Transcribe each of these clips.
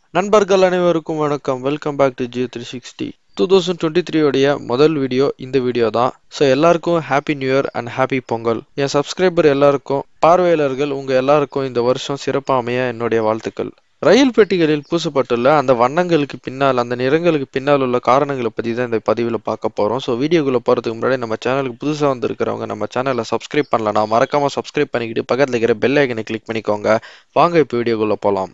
நண்பர்கள் அனைவருக்கும் வணக்கம் welcome back to Jio three sixty two thousand twenty த்ரீயோடைய முதல் வீடியோ இந்த வீடியோ தான் ஸோ எல்லாருக்கும் happy new year and happy Pongal என் சப்ஸ்கிரைபர் எல்லாருக்கும் பார்வையாளர்கள் உங்க எல்லாருக்கும் இந்த வருஷம் சிறப்பாக அமைய என்னுடைய வாழ்த்துக்கள் ரயில் பெட்டிகளில் பூசப்பட்டுள்ள அந்த வண்ணங்களுக்கு பின்னால் அந்த நிறங்களுக்கு பின்னால் உள்ள காரணங்களை பற்றி தான் இந்த பதிவில் பார்க்க போகிறோம் ஸோ வீடியோக்குள்ளே போகிறதுக்கு முன்னாடி நம்ம சேனலுக்கு புதுசாக வந்திருக்கிறவங்க நம்ம சேனலை சப்ஸ்கிரைப் பண்ணலாம் மறக்காமல் சப்ஸ்கிரைப் பண்ணிக்கிட்டு பக்கத்தில் இருக்கிற பெல் ஐக்கனை கிளிக் பண்ணிக்கோங்க வாங்க இப்போ வீடியோக்குள்ளே போகலாம்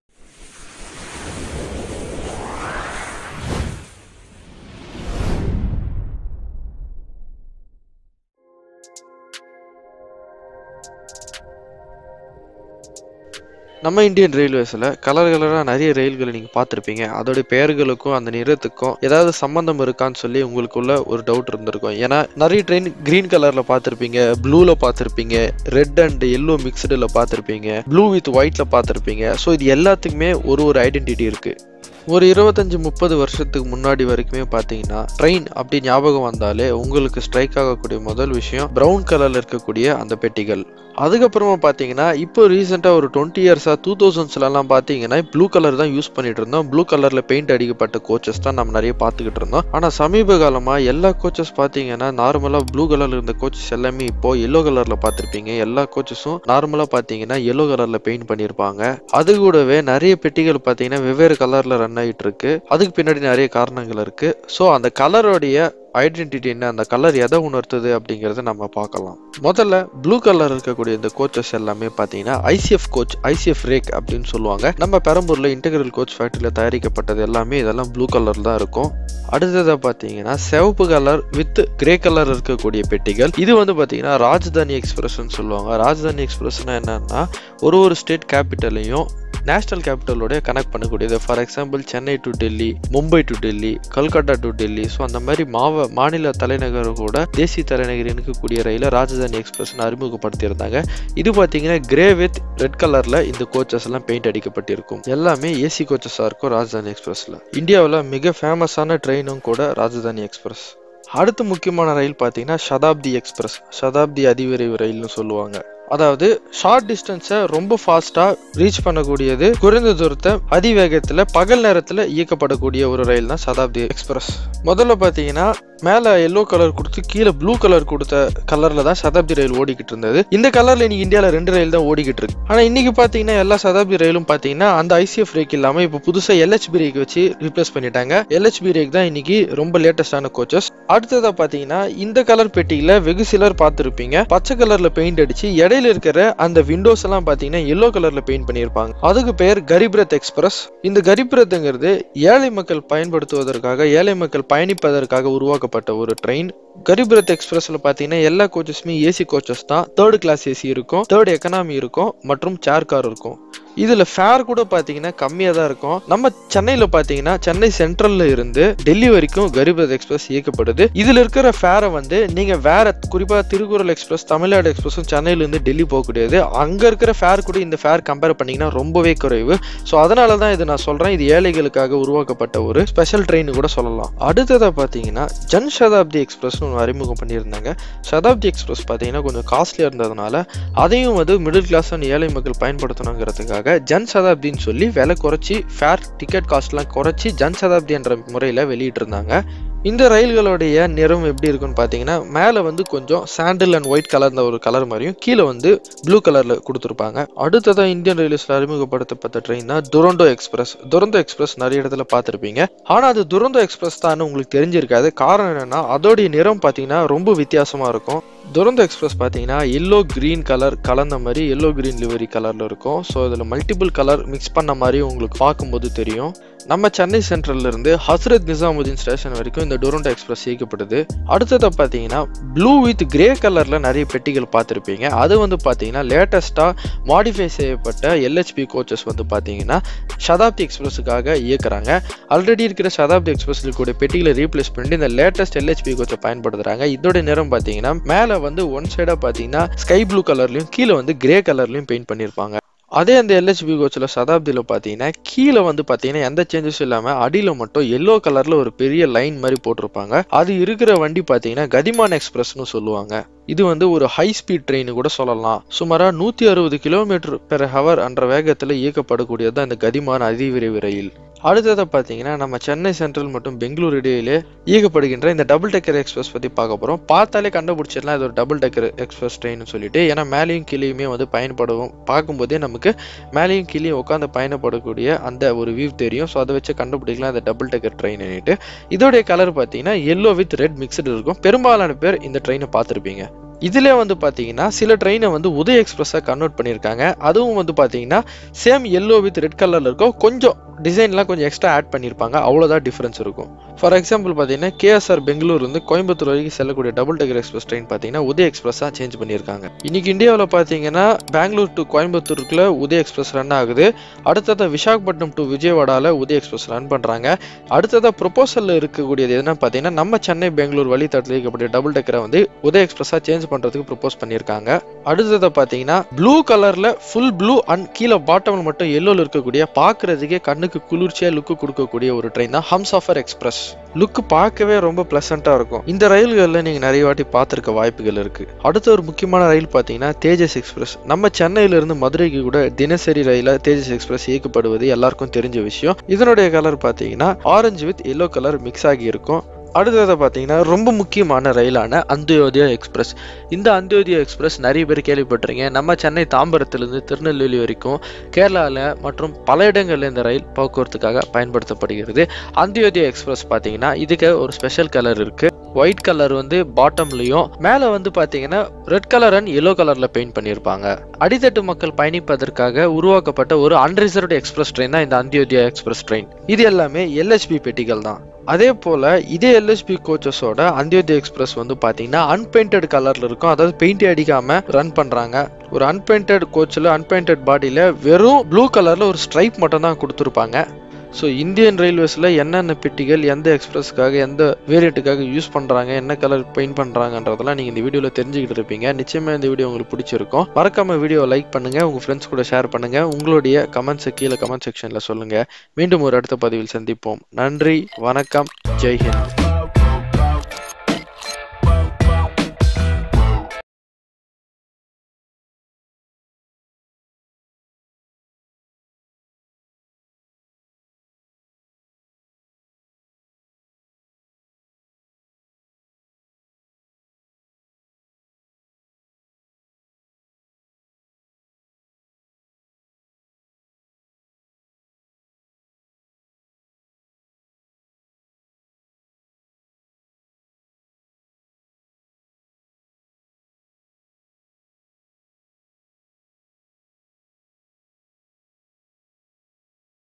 நம்ம இந்தியன் ரயில்வேஸில் கலர் கலராக நிறைய ரயில்களை நீங்கள் பார்த்துருப்பீங்க அதோடைய பெயர்களுக்கும் அந்த நிறத்துக்கும் ஏதாவது சம்மந்தம் இருக்கான்னு சொல்லி உங்களுக்குள்ள ஒரு டவுட் இருந்திருக்கும் ஏன்னா நிறைய ட்ரெயின் கிரீன் கலரில் பார்த்துருப்பீங்க ப்ளூவில் பார்த்துருப்பீங்க ரெட் அண்ட் எல்லோ மிக்சடில் பார்த்துருப்பீங்க ப்ளூ வித் ஒயிட்டில் பார்த்துருப்பீங்க ஸோ இது எல்லாத்துக்குமே ஒரு ஒரு ஐடென்டிட்டி இருக்குது ஒரு இருபத்தஞ்சு முப்பது வருஷத்துக்கு முன்னாடி வரைக்குமே பார்த்தீங்கன்னா ட்ரெயின் அப்படி ஞாபகம் வந்தாலே உங்களுக்கு ஸ்ட்ரைக் ஆகக்கூடிய முதல் விஷயம் ப்ரௌன் கலரில் இருக்கக்கூடிய அந்த பெட்டிகள் அதுக்கப்புறமா பார்த்தீங்கன்னா இப்போ ரீசெண்டாக ஒரு டுவெண்ட்டி இயர்ஸாக டூ தௌசண்ட்ஸ்லலாம் பார்த்தீங்கன்னா ப்ளூ கலர் தான் யூஸ் பண்ணிட்டு இருந்தோம் ப்ளூ கலரில் பெயிண்ட் அடிக்கப்பட்ட கோச்சஸ் தான் நம்ம நிறைய பார்த்துக்கிட்டு இருந்தோம் ஆனால் சமீப காலமாக எல்லா கோச்சஸ் பார்த்தீங்கன்னா நார்மலாக ப்ளூ கலரில் இருந்த கோச்சஸ் எல்லாமே இப்போ எல்லோ கலரில் பார்த்துருப்பீங்க எல்லா கோச்சஸும் நார்மலாக பார்த்தீங்கன்னா எல்லோ கலரில் பெயிண்ட் பண்ணியிருப்பாங்க அது கூடவே நிறைய பெட்டிகள் பார்த்தீங்கன்னா வெவ்வேறு கலரில் ரன் ஆகிட்டு இருக்கு அதுக்கு பின்னாடி நிறைய காரணங்கள் இருக்கு ஸோ அந்த கலரோடைய ஐடென்டிட்டி என்ன அந்த கலர் எதை உணர்த்துது அப்படிங்கிறத நம்ம பார்க்கலாம் முதல்ல ப்ளூ கலர் இருக்கக்கூடிய இந்த கோச்சஸ் எல்லாமே பார்த்தீங்கன்னா ஐசிஎஃப் கோச் ஐசிஎஃப் ரேக் அப்படின்னு சொல்லுவாங்க நம்ம பெரம்பூர்ல இன்டெகிரல் கோச் ஃபேக்டரியில் தயாரிக்கப்பட்டது எல்லாமே இதெல்லாம் ப்ளூ கலர் தான் இருக்கும் அடுத்ததாக பார்த்தீங்கன்னா சிவப்பு கலர் வித் கிரே கலர் இருக்கக்கூடிய பெட்டிகள் இது வந்து பார்த்தீங்கன்னா ராஜதானி எக்ஸ்பிரஸ்ன்னு சொல்லுவாங்க ராஜதானி எக்ஸ்பிரஸ்னா என்னன்னா ஒரு ஒரு ஸ்டேட் கேபிட்டலையும் நேஷனல் கேபிட்டலோட கனெக்ட் பண்ணக்கூடியது for example Chennai to Delhi Mumbai to Delhi Calcutta to Delhi so அந்த மாதிரி மாவ மாநில தலைநகர் கூட தேசிய தலைநகர் இருக்கக்கூடிய ரயில ராஜதானி எக்ஸ்பிரஸ் அறிமுகப்படுத்தியிருந்தாங்க இது பார்த்தீங்கன்னா கிரே வித் ரெட் கலர்ல இந்த கோச்சஸ் எல்லாம் பெயிண்ட் அடிக்கப்பட்டிருக்கும் எல்லாமே ஏசி கோச்சஸாக இருக்கும் ராஜதானி எக்ஸ்பிரஸ்ல இந்தியாவில் மிக ஃபேமஸான ட்ரெயினும் கூட ராஜதானி எக்ஸ்பிரஸ் அடுத்து முக்கியமான ரயில் பார்த்தீங்கன்னா சதாப்தி எக்ஸ்பிரஸ் சதாப்தி அதிவிரைவு ரயில்னு சொல்லுவாங்க அதாவது ஷார்ட் டிஸ்டன்ஸை ரொம்ப ஃபாஸ்ட்டாக ரீச் பண்ணக்கூடியது குறைந்த தூரத்தை அதிவேகத்தில் பகல் நேரத்தில் இயக்கப்படக்கூடிய ஒரு ரயில் தான் சதாப்தி எக்ஸ்பிரஸ் முதல்ல பார்த்தீங்கன்னா மேலே எல்லோ கலர் கொடுத்து கீழே ப்ளூ கலர் கொடுத்த கலரில் தான் சதாப்தி ரயில் ஓடிக்கிட்டு இருந்தது இந்த கலரில் இன்னைக்கு இந்தியாவில் ரெண்டு ரயில் தான் ஓடிக்கிட்டு இருக்கு ஆனால் இன்னைக்கு பார்த்தீங்கன்னா எல்லா சதாப்தி ரயிலும் பார்த்தீங்கன்னா அந்த ஐசிஎஃப் ரேக் இல்லாமல் இப்போ புதுசாக எல்ஹெச்பி ரேக் வச்சு ரீப்ளேஸ் பண்ணிட்டாங்க எல்ஹெச்பி ரேக் தான் இன்னைக்கு ரொம்ப லேட்டஸ்டான கோச்சஸ் அடுத்ததாக பார்த்தீங்கன்னா இந்த கலர் பெட்டியில் வெகு சிலர் பார்த்துருப்பீங்க பச்சை கலரில் பெயிண்ட் அடிச்சு இடையில இருக்கிற அந்த விண்டோஸ் எல்லாம் பார்த்தீங்கன்னா எல்லோ கலர்ல பெயிண்ட் பண்ணியிருப்பாங்க அதுக்கு பேர் கரிப்ரத் எக்ஸ்பிரஸ் இந்த கரிப்ரத்ங்கிறது ஏழை மக்கள் பயன்படுத்துவதற்காக ஏழை மக்கள் பயணிப்பதற்காக உருவாக்கப்பட்ட ஒரு ட்ரெயின் கரிப்ரத் எக்ஸ்பிரஸ்ல பார்த்தீங்கன்னா எல்லா கோச்சஸுமே ஏசி கோச்சஸ் தான் தேர்ட் கிளாஸ் ஏசி இருக்கும் தேர்ட் எக்கனாமி இருக்கும் மற்றும் சேர் கார் இருக்கும் இதுல ஃபேர் கூட பாத்தீங்கன்னா கம்மியா தான் இருக்கும் நம்ம சென்னையில பாத்தீங்கன்னா சென்னை சென்ட்ரல்ல இருந்து டெல்லி வரைக்கும் கரிபத் எக்ஸ்பிரஸ் இயக்கப்படுது இதுல இருக்கிற ஃபேரை வந்து நீங்க வேற குறிப்பா திருக்குறள் எக்ஸ்பிரஸ் தமிழ்நாடு எக்ஸ்பிரஸும் சென்னையில இருந்து டெல்லி போகக்கூடியது அங்க இருக்கிற ஃபேர் கூட இந்த ஃபேர் கம்பேர் பண்ணீங்கன்னா ரொம்பவே குறைவு ஸோ அதனால தான் இது நான் சொல்றேன் இது ஏழைகளுக்காக உருவாக்கப்பட்ட ஒரு ஸ்பெஷல் ட்ரெயின் கூட சொல்லலாம் அடுத்ததா பாத்தீங்கன்னா ஜன் சதாப்தி எக்ஸ்பிரஸ் ஒன்று அறிமுகம் பண்ணியிருந்தாங்க சதாப்தி எக்ஸ்பிரஸ் பார்த்தீங்கன்னா கொஞ்சம் காஸ்ட்லியாக இருந்ததுனால அதையும் வந்து மிடில் கிளாஸ் அண்ட் ஏழை மக்கள் பயன்படுத்தணுங்கிறதுக்காக ஜன் சதாப்தின்னு சொல்லி விலை குறைச்சி ஃபேர் டிக்கெட் காஸ்ட்லாம் குறைச்சி ஜன் சதாப்தி என்ற முறையில் வெளியிட்டிருந்தாங்க இந்த ரயில்களுடைய நிறம் எப்படி இருக்குன்னு பார்த்தீங்கன்னா மேலே வந்து கொஞ்சம் சாண்டில் அண்ட் ஒயிட் கலர்ந்த ஒரு கலர் மாதிரியும் கீழே வந்து ப்ளூ கலரில் கொடுத்துருப்பாங்க அடுத்ததான் இந்தியன் ரயில்வேஸில் அறிமுகப்படுத்தப்பட்ட ட்ரெயின் தான் துரண்டோ எக்ஸ்பிரஸ் துரந்தோ எக்ஸ்பிரஸ் நிறைய இடத்துல பார்த்துருப்பீங்க ஆனால் அது துரந்தோ எக்ஸ்பிரஸ் தான் உங்களுக்கு தெரிஞ்சிருக்காது காரணம் என்னன்னா அதோடைய நிறம் பார்த்தீங்கன்னா ரொம்ப வித்தியாசமாக இருக்கும் துரந்தோ எக்ஸ்பிரஸ் பார்த்தீங்கன்னா எல்லோ கிரீன் கலர் கலந்த மாதிரி எல்லோ கிரீன் லிவரி கலரில் இருக்கும் ஸோ இதில் மல்டிபிள் கலர் மிக்ஸ் பண்ண மாதிரி உங்களுக்கு பார்க்கும்போது தெரியும் நம்ம சென்னை சென்ட்ரல்ல இருந்து ஹஸ்ரத் நிசாமுதீன் ஸ்டேஷன் வரைக்கும் இந்த டொரண்டோ எக்ஸ்பிரஸ் இயக்கப்படுது அடுத்ததை பார்த்தீங்கன்னா ப்ளூ வித் கிரே கலர்ல நிறைய பெட்டிகள் பார்த்துருப்பீங்க அது வந்து பார்த்தீங்கன்னா லேட்டஸ்டா மாடிஃபை செய்யப்பட்ட எல்ஹெச்பி கோச்சஸ் வந்து பார்த்தீங்கன்னா சதாப்தி எக்ஸ்பிரஸுக்காக இயக்குறாங்க ஆல்ரெடி இருக்கிற சதாப்தி எக்ஸ்பிரஸ்ல கூட பெட்டிகளை ரீப்ளேஸ் பண்ணிட்டு இந்த லேட்டஸ்ட் எல்ஹெச்பி கோச்சை பயன்படுத்துறாங்க இதோட நிறம் பார்த்தீங்கன்னா மேலே வந்து ஒன் சைடாக பார்த்தீங்கன்னா ஸ்கை ப்ளூ கலர்லையும் கீழே வந்து கிரே கலர்லையும் பெயிண்ட் பண்ணியிருப்பாங்க அதே அந்த எல்ஹெச்பி கோச்சில் சதாப்தியில் பார்த்தீங்கன்னா கீழே வந்து பார்த்தீங்கன்னா எந்த சேஞ்சஸும் இல்லாமல் அடியில் மட்டும் எல்லோ கலரில் ஒரு பெரிய லைன் மாதிரி போட்டிருப்பாங்க அது இருக்கிற வண்டி பார்த்தீங்கன்னா கதிமான் எக்ஸ்பிரஸ்னு சொல்லுவாங்க இது வந்து ஒரு ஹை ஸ்பீட் ட்ரெயின் கூட சொல்லலாம் சுமாராக நூற்றி அறுபது கிலோமீட்டர் பெர் ஹவர் என்ற வேகத்தில் இயக்கப்படக்கூடியது தான் இந்த கதிமான் அதிவிரைவு ரயில் அடுத்ததை பார்த்தீங்கன்னா நம்ம சென்னை சென்ட்ரல் மற்றும் பெங்களூர் இடையிலே இயக்கப்படுகின்ற இந்த டபுள் டெக்கர் எக்ஸ்பிரஸ் பற்றி பார்க்க போகிறோம் பார்த்தாலே கண்டுபிடிச்சிடலாம் இது ஒரு டபுள் டெக்கர் எக்ஸ்பிரஸ் ட்ரெயின்னு சொல்லிட்டு ஏன்னா மேலேயும் கீழேயுமே வந்து பயன்படுவோம் பார்க்கும்போதே நமக்கு மேலேயும் கீழேயும் உட்காந்து பயணப்படக்கூடிய அந்த ஒரு வியூ தெரியும் ஸோ அதை வச்சு கண்டுபிடிக்கலாம் இந்த டபுள் டெக்கர் ட்ரெயின்னுட்டு இதோடைய கலர் பார்த்தீங்கன்னா எல்லோ வித் ரெட் மிக்சடு இருக்கும் பெரும்பாலான பேர் இந்த ட்ரெயினை பார்த்துருப்பீங்க இதுல வந்து பாத்தீங்கன்னா சில ட்ரெயினை வந்து உதய எக்ஸ்பிரஸா கன்வெர்ட் பண்ணியிருக்காங்க அதுவும் வந்து பாத்தீங்கன்னா சேம் எல்லோ வித் ரெட் கலர்ல இருக்கும் கொஞ்சம் டிசைன்லாம் கொஞ்சம் எக்ஸ்ட்ரா ஆட் பண்ணியிருப்பாங்க அவ்வளோதான் டிஃப்ரென்ஸ் இருக்கும் ஃபார் எக்ஸாம்பிள் பார்த்தீங்கன்னா கேஎஸ்ஆர் பெங்களூர் வந்து கோயம்புத்தூர் வரைக்கும் செல்லக்கூடிய டபுள் டெக்கர் எக்ஸ்பிரஸ் ட்ரெயின் பார்த்தீங்கன்னா உதய எக்ஸ்பிரஸாக சேஞ்ச் பண்ணியிருக்காங்க இன்னைக்கு இந்தியாவில் பார்த்தீங்கன்னா பெங்களூர் டு கோயம்புத்தூருக்குள்ள உதய எக்ஸ்பிரஸ் ரன் ஆகுது அடுத்ததாக விசாகப்பட்டினம் டு விஜயவாடாவில் உதய எக்ஸ்பிரஸ் ரன் பண்ணுறாங்க அடுத்ததாக ப்ரொபோசலில் இருக்கக்கூடியது என்னன்னு பார்த்தீங்கன்னா நம்ம சென்னை பெங்களூர் வழித்தடத்தில் இருக்கக்கூடிய டபுள் டெக்கரை வந்து உதய எக்ஸ்பிரஸாக சேஞ்ச் பண்ணுறதுக்கு ப்ரொபோஸ் பண்ணியிருக்காங்க அடுத்ததை பார்த்தீங்கன்னா ப்ளூ கலரில் ஃபுல் ப்ளூ அண்ட் கீழே பாட்டமில் மட்டும் எல்லோவில் இருக்கக்கூடிய பார்க்குறதுக்கே கண்ணுக்கு குளிர்ச்சியாக லுக்கு கொடுக்கக்கூடிய ஒரு ட்ரெயின் தான் ஹம்சாஃபர் எக்ஸ்பிரஸ் லுக்கு பார்க்கவே ரொம்ப ப்ளசண்ட்டாக இருக்கும் இந்த ரயில்களில் நீங்கள் நிறைய வாட்டி பார்த்துருக்க வாய்ப்புகள் இருக்குது அடுத்த ஒரு முக்கியமான ரயில் பார்த்தீங்கன்னா தேஜஸ் எக்ஸ்பிரஸ் நம்ம சென்னையிலிருந்து மதுரைக்கு கூட தினசரி ரயிலாக தேஜஸ் எக்ஸ்பிரஸ் இயக்கப்படுவது எல்லாருக்கும் தெரிஞ்ச விஷயம் இதனுடைய கலர் பார்த்தீங்கன்னா orange with yellow colour mix ஆகி இருக்கும் அடுத்ததை பார்த்தீங்கன்னா ரொம்ப முக்கியமான ரயிலான அந்தியோதயா எக்ஸ்பிரஸ் இந்த அந்தியோதயா எக்ஸ்பிரஸ் நிறைய பேர் கேள்விப்பட்டிருங்க நம்ம சென்னை தாம்பரத்திலிருந்து திருநெல்வேலி வரைக்கும் கேரளாவில் மற்றும் பல இடங்களில் இந்த ரயில் போக்குவரத்துக்காக பயன்படுத்தப்படுகிறது அந்தியோதயா எக்ஸ்பிரஸ் பார்த்தீங்கன்னா இதுக்கு ஒரு ஸ்பெஷல் கலர் இருக்கு ஒயிட் கலர் வந்து பாட்டம்லையும் மேலே வந்து பார்த்தீங்கன்னா ரெட் கலர் அண்ட் எல்லோ கலரில் பெயிண்ட் பண்ணியிருப்பாங்க அடித்தட்டு மக்கள் பயணிப்பதற்காக உருவாக்கப்பட்ட ஒரு அன்ரிசர்வ்டு எக்ஸ்பிரஸ் ட்ரெயின் தான் இந்த அந்தியோதயா எக்ஸ்பிரஸ் ட்ரெயின் இது எல்லாமே எல்ஹெச்பி பெட்டிகள் தான் அதே போல் இதே எல்எஸ்பி கோச்சஸோட அந்தியோதய எக்ஸ்பிரஸ் வந்து பார்த்தீங்கன்னா அன்பெயிண்டட் கலரில் இருக்கும் அதாவது பெயிண்டே அடிக்காமல் ரன் பண்ணுறாங்க ஒரு அன்பெயிண்டட் கோச்சில் அன்பெயிண்டட் பாடியில் வெறும் ப்ளூ கலரில் ஒரு ஸ்ட்ரைப் மட்டும் தான் கொடுத்துருப்பாங்க ஸோ இந்தியன் ரயில்வேஸில் என்னென்ன பெட்டிகள் எந்த எக்ஸ்பிரஸ்க்காக எந்த வேரியண்ட்டுக்காக யூஸ் பண்ணுறாங்க என்ன கலர் பெயிண்ட் பண்ணுறாங்கன்றதெல்லாம் நீங்கள் இந்த வீடியோவில் தெரிஞ்சுக்கிட்டு இருப்பீங்க நிச்சயமாக இந்த வீடியோ உங்களுக்கு பிடிச்சிருக்கும் மறக்காம வீடியோவை லைக் பண்ணுங்கள் உங்கள் ஃப்ரெண்ட்ஸ் கூட ஷேர் பண்ணுங்கள் உங்களுடைய கமெண்ட்ஸை கீழே கமெண்ட் செக்ஷனில் சொல்லுங்கள் மீண்டும் ஒரு அடுத்த பதிவில் சந்திப்போம் நன்றி வணக்கம் ஜெய்ஹிந்த்